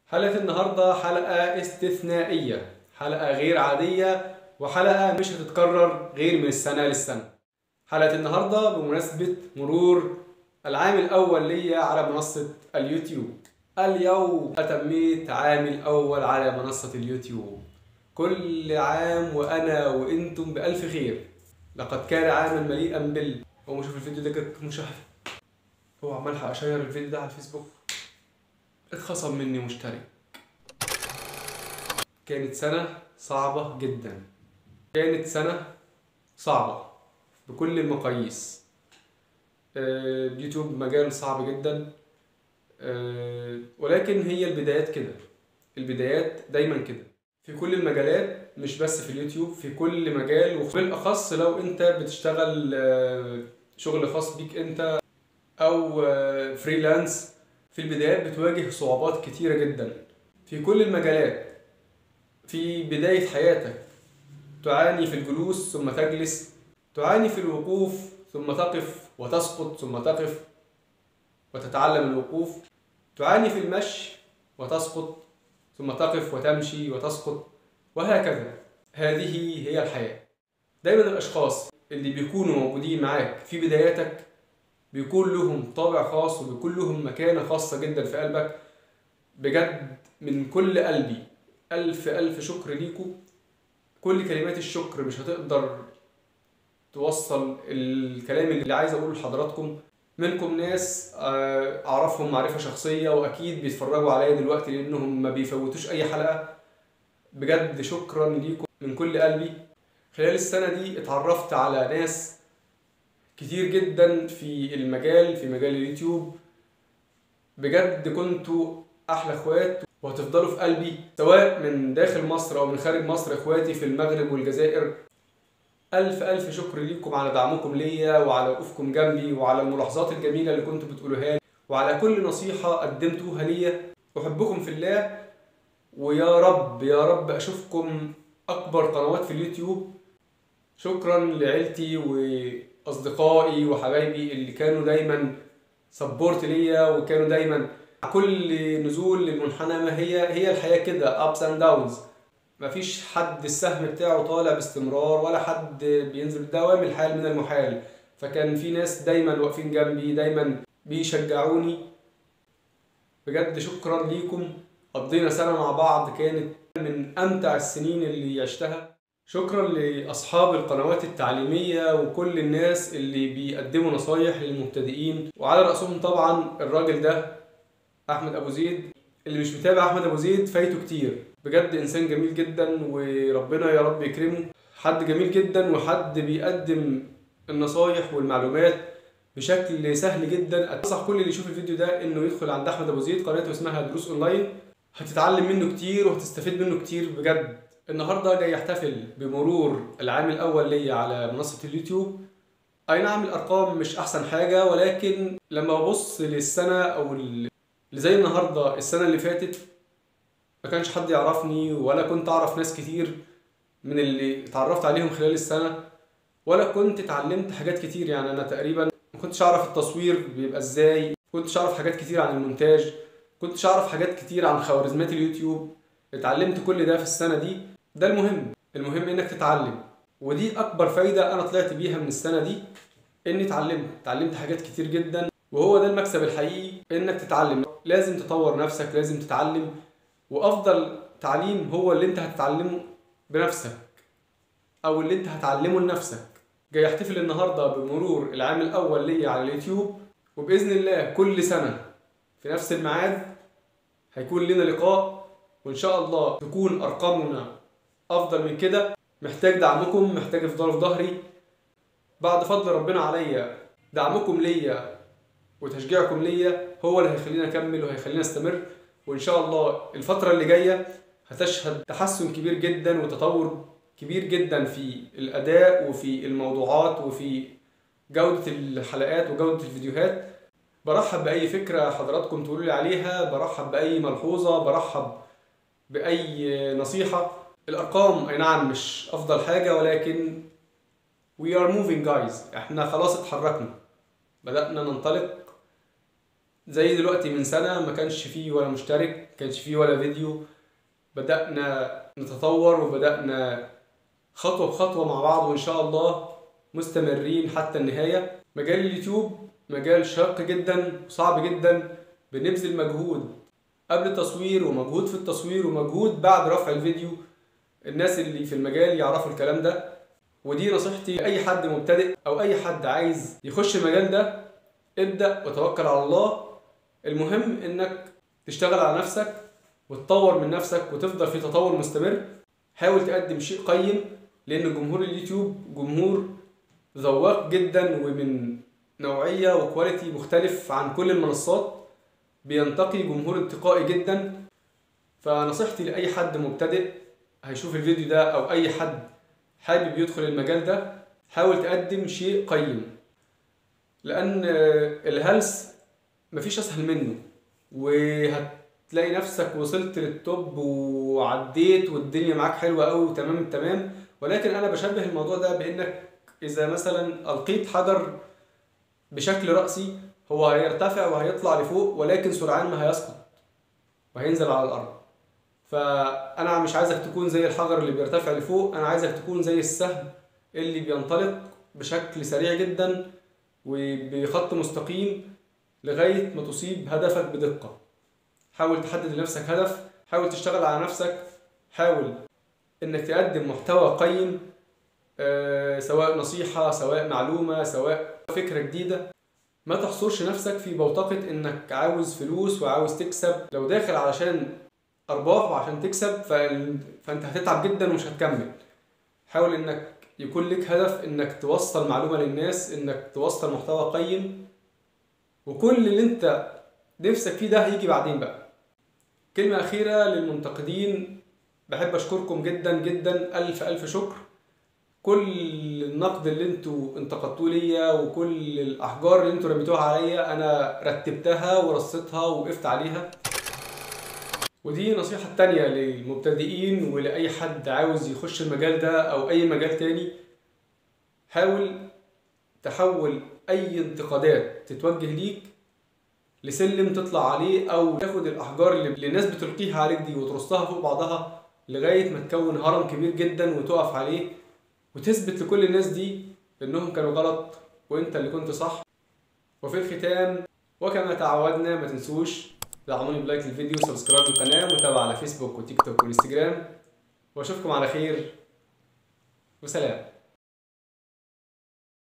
حلقة النهاردة حلقة استثنائية حلقة غير عادية وحلقة مش هتتكرر غير من السنة للسنة حلقة النهاردة بمناسبة مرور العام الأول ليا على منصة اليوتيوب اليوم أتميت عامي الأول على منصة اليوتيوب كل عام وأنا وإنتم بألف خير لقد كان عاما مليئا بال قوموا شوف الفيديو ده كانت مشاهدة هو عمال أشير الفيديو ده على الفيسبوك اتخصم مني مشترك كانت سنة صعبة جدا كانت سنة صعبة بكل المقاييس آه، اليوتيوب مجال صعب جدا آه، ولكن هي البدايات كده البدايات دايما كده في كل المجالات مش بس في اليوتيوب في كل مجال وبالأخص لو انت بتشتغل آه، شغل خاص بيك انت او آه، فريلانس في البدايات بتواجه صعوبات كتيرة جدا في كل المجالات في بداية حياتك تعاني في الجلوس ثم تجلس تعاني في الوقوف ثم تقف وتسقط ثم تقف وتتعلم الوقوف تعاني في المشي وتسقط ثم تقف وتمشي وتسقط وهكذا هذه هي الحياة دايما الأشخاص اللي بيكونوا موجودين معاك في بداياتك بيكون لهم طابع خاص وبيكون لهم مكانة خاصة جدا في قلبك بجد من كل قلبي ألف ألف شكر ليكم كل كلمات الشكر مش هتقدر توصل الكلام اللي عايز أقوله لحضراتكم منكم ناس آه، أعرفهم معرفة شخصية وأكيد بيتفرجوا عليا دلوقتي لأنهم ما بيفوتوش أي حلقة بجد شكرا ليكم من كل قلبي خلال السنة دي اتعرفت على ناس كتير جدا في المجال في مجال اليوتيوب بجد كنتوا احلى اخوات وهتفضلوا في قلبي سواء من داخل مصر او من خارج مصر اخواتي في المغرب والجزائر الف الف شكر ليكم على دعمكم ليا وعلى وقوفكم جنبي وعلى الملاحظات الجميله اللي كنتوا بتقولوها لي وعلى كل نصيحه قدمتوها ليا احبكم في الله ويا رب يا رب اشوفكم اكبر قنوات في اليوتيوب شكرا لعيلتي واصدقائي وحبايبي اللي كانوا دايما سبورت ليا وكانوا دايما كل نزول للمنحنى ما هي هي الحياه كده ابس اند داونز مفيش حد السهم بتاعه طالع باستمرار ولا حد بينزل دوام الحال من المحال فكان في ناس دايما واقفين جنبي دايما بيشجعوني بجد شكرا ليكم قضينا سنه مع بعض كانت من امتع السنين اللي عشتها شكرا لاصحاب القنوات التعليميه وكل الناس اللي بيقدموا نصايح للمبتدئين وعلى راسهم طبعا الراجل ده احمد ابو زيد اللي مش متابع احمد ابو زيد فايته كتير بجد انسان جميل جدا وربنا يا رب يكرمه حد جميل جدا وحد بيقدم النصايح والمعلومات بشكل سهل جدا انصح كل اللي يشوف الفيديو ده انه يدخل عند احمد ابو زيد قناته اسمها دروس اونلاين هتتعلم منه كتير وهتستفيد منه كتير بجد النهارده جاي احتفل بمرور العام الاول ليا على منصه اليوتيوب اي نعم الارقام مش احسن حاجه ولكن لما ببص للسنه او ال- اللي زي النهارده السنه اللي فاتت ما كانش حد يعرفني ولا كنت اعرف ناس كتير من اللي اتعرفت عليهم خلال السنه ولا كنت اتعلمت حاجات كتير يعني انا تقريبا ما كنتش اعرف التصوير بيبقى ازاي كنتش اعرف حاجات كتير عن المونتاج كنتش اعرف حاجات كتير عن خوارزميات اليوتيوب اتعلمت كل ده في السنه دي ده المهم المهم انك تتعلم ودي اكبر فايده انا طلعت بيها من السنه دي اني اتعلمت اتعلمت حاجات كتير جدا وهو ده المكسب الحقيقي انك تتعلم لازم تطور نفسك لازم تتعلم وافضل تعليم هو اللي انت هتتعلمه بنفسك او اللي انت هتعلمه لنفسك جاي احتفل النهارده بمرور العام الاول ليا على اليوتيوب وباذن الله كل سنه في نفس الميعاد هيكون لنا لقاء وان شاء الله تكون ارقامنا افضل من كده محتاج دعمكم محتاج افضلوا في ظهري بعد فضل ربنا عليا دعمكم ليا وتشجيعكم ليا هو اللي هيخلينا اكمل وهيخلينا استمر وان شاء الله الفتره اللي جايه هتشهد تحسن كبير جدا وتطور كبير جدا في الاداء وفي الموضوعات وفي جوده الحلقات وجوده الفيديوهات برحب باي فكره حضراتكم تقولوا لي عليها برحب باي ملحوظه برحب باي نصيحه الارقام اي نعم مش افضل حاجه ولكن we are moving guys احنا خلاص اتحركنا بدأنا ننطلق زي دلوقتي من سنة ما كانش فيه ولا مشترك ما كانش فيه ولا فيديو بدأنا نتطور وبدأنا خطوة بخطوة مع بعض وإن شاء الله مستمرين حتى النهاية مجال اليوتيوب مجال شاق جدا وصعب جدا بنبذل مجهود قبل التصوير ومجهود في التصوير ومجهود بعد رفع الفيديو الناس اللي في المجال يعرفوا الكلام ده ودي نصيحتي لأي حد مبتدئ أو أي حد عايز يخش المجال ده ابدأ وتوكل على الله المهم إنك تشتغل على نفسك وتطور من نفسك وتفضل في تطور مستمر حاول تقدم شيء قيم لأن جمهور اليوتيوب جمهور ذواق جدا ومن نوعية وكواليتي مختلف عن كل المنصات بينتقي جمهور انتقائي جدا فنصيحتي لأي حد مبتدئ هيشوف الفيديو ده أو أي حد حابب يدخل المجال ده حاول تقدم شيء قيم لأن الهلس مفيش أسهل منه وهتلاقي نفسك وصلت للتوب وعديت والدنيا معاك حلوة قوي وتمام التمام ولكن أنا بشبه الموضوع ده بإنك إذا مثلا ألقيت حجر بشكل رأسي هو هيرتفع وهيطلع لفوق ولكن سرعان ما هيسقط وهينزل على الأرض فأنا مش عايزك تكون زي الحجر اللي بيرتفع لفوق أنا عايزك تكون زي السهم اللي بينطلق بشكل سريع جدا وبخط مستقيم لغاية ما تصيب هدفك بدقة حاول تحدد لنفسك هدف حاول تشتغل على نفسك حاول انك تقدم محتوى قيم آه، سواء نصيحة سواء معلومة سواء فكرة جديدة ما تحصرش نفسك في بوتقة انك عاوز فلوس وعاوز تكسب لو داخل علشان ارباح وعشان تكسب فال- فانت هتتعب جدا ومش هتكمل حاول انك يكون لك هدف انك توصل معلومة للناس انك توصل محتوى قيم وكل اللي انت نفسك فيه ده هيجي بعدين بقى كلمة أخيرة للمنتقدين بحب أشكركم جدا جدا ألف ألف شكر كل النقد اللي انتوا انتقدتوه ليا وكل الأحجار اللي انتوا رميتوها عليا أنا رتبتها ورصيتها ووقفت عليها ودي نصيحة تانية للمبتدئين ولأي حد عاوز يخش المجال ده أو أي مجال تاني حاول تحول أي انتقادات تتوجه ليك لسلم تطلع عليه أو تاخد الأحجار اللي اللي الناس بتلقيها عليك دي وترصها فوق بعضها لغاية ما تكون هرم كبير جدا وتقف عليه وتثبت لكل الناس دي إنهم كانوا غلط وإنت اللي كنت صح وفي الختام وكما تعودنا ما تنسوش دعموني بلايك للفيديو وسبسكرايب للقناة ومتابعة على فيسبوك وتيك توك وانستجرام واشوفكم على خير وسلام